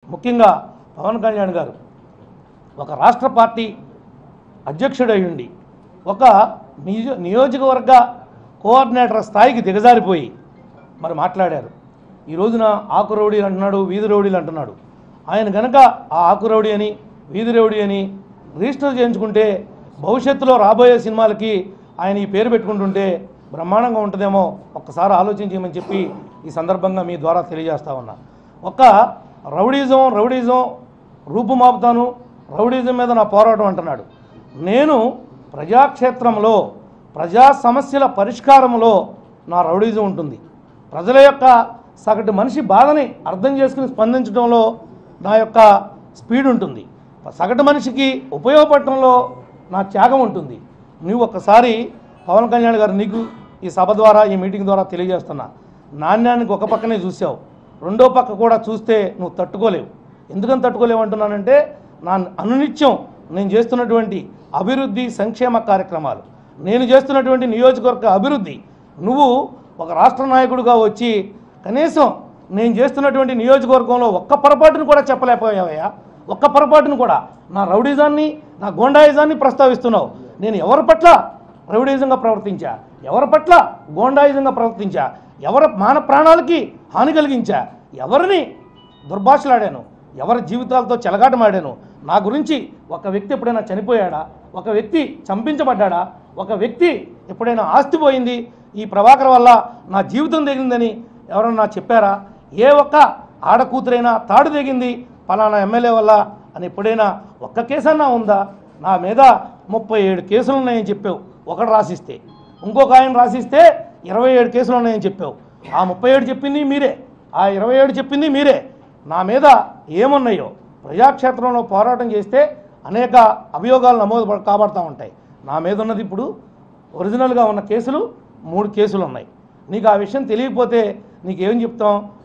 ముఖ్యంగా పవన్ కళ్యాణ్ గారు ఒక రాష్ట్ర పార్టీ అధ్యక్షుడై ఉండి ఒక నియో నియోజకవర్గ కోఆర్డినేటర్ స్థాయికి దిగజారిపోయి మరి మాట్లాడారు ఈ రోజున ఆకు రౌడీలు అంటున్నాడు వీధి రౌడీలు అంటున్నాడు ఆయన గనక ఆ ఆకు రౌడీ అని వీధి రౌడీ అని రిజిస్టర్ చేయించుకుంటే భవిష్యత్తులో రాబోయే సినిమాలకి ఆయన ఈ పేరు పెట్టుకుంటుంటే బ్రహ్మాండంగా ఉంటుందేమో ఒక్కసారి ఆలోచించమని చెప్పి ఈ సందర్భంగా మీ ద్వారా తెలియజేస్తా ఉన్నా ఒక రౌడీజం రౌడీజం రూపుమాపుతాను రౌడీజం మీద నా పోరాటం అంటున్నాడు నేను ప్రజాక్షేత్రంలో ప్రజా సమస్యల పరిష్కారంలో నా రౌడీజం ఉంటుంది ప్రజల యొక్క సగటు మనిషి బాధని అర్థం చేసుకుని స్పందించడంలో నా యొక్క స్పీడ్ ఉంటుంది సగటు మనిషికి ఉపయోగపడటంలో నా త్యాగం ఉంటుంది నువ్వు ఒక్కసారి పవన్ కళ్యాణ్ గారు నీకు ఈ సభ ద్వారా ఈ మీటింగ్ ద్వారా తెలియజేస్తున్నా నాణ్యానికి ఒక పక్కనే చూసావు రెండో పక్క కూడా చూస్తే నువ్వు తట్టుకోలేవు ఎందుకని తట్టుకోలేవు అంటున్నానంటే నా అనునిత్యం నేను చేస్తున్నటువంటి అభివృద్ధి సంక్షేమ కార్యక్రమాలు నేను చేస్తున్నటువంటి నియోజకవర్గ అభివృద్ధి నువ్వు ఒక రాష్ట్ర నాయకుడిగా వచ్చి కనీసం నేను చేస్తున్నటువంటి నియోజకవర్గంలో ఒక్క పొరపాటును కూడా చెప్పలేకపోయావయ్యా ఒక్క పొరపాటును కూడా నా రౌడీజాన్ని నా గోండాయిజాన్ని ప్రస్తావిస్తున్నావు నేను ఎవరి పట్ల రౌడీజంగా ప్రవర్తించా ఎవరి పట్ల గోండాయిజంగా ప్రవర్తించా ఎవరి మాన ప్రాణాలకి హాని కలిగించా ఎవరిని దుర్భాషలాడాను ఎవరి జీవితాలతో చెలగాటమాడాను నా గురించి ఒక వ్యక్తి ఎప్పుడైనా చనిపోయాడా ఒక వ్యక్తి చంపించబడ్డాడా ఒక వ్యక్తి ఎప్పుడైనా ఆస్తి పోయింది ఈ ప్రభాకర్ వల్ల నా జీవితం దిగిందని ఎవరన్నా చెప్పారా ఏ ఒక్క ఆడకూతురైనా తాడు దిగింది పలానా ఎమ్మెల్యే వల్ల అని ఎప్పుడైనా ఒక్క కేసన్నా ఉందా నా మీద ముప్పై ఏడు కేసులు ఉన్నాయని చెప్పావు ఒకడు రాసిస్తే ఇంకొక ఆయన రాసిస్తే ఇరవై ఏడు కేసులు ఉన్నాయని చెప్పావు ఆ ముప్పై ఏడు చెప్పింది మీరే ఆ ఇరవై ఏడు చెప్పింది మీరే నా మీద ఏమున్నాయో ప్రజాక్షేత్రంలో పోరాటం చేస్తే అనేక అభియోగాలు నమోదు ప- కాబడతా ఉంటాయి నా మీద ఉన్నది ఇప్పుడు ఒరిజినల్గా ఉన్న కేసులు మూడు కేసులు ఉన్నాయి నీకు ఆ విషయం తెలియకపోతే నీకేం చెప్తాం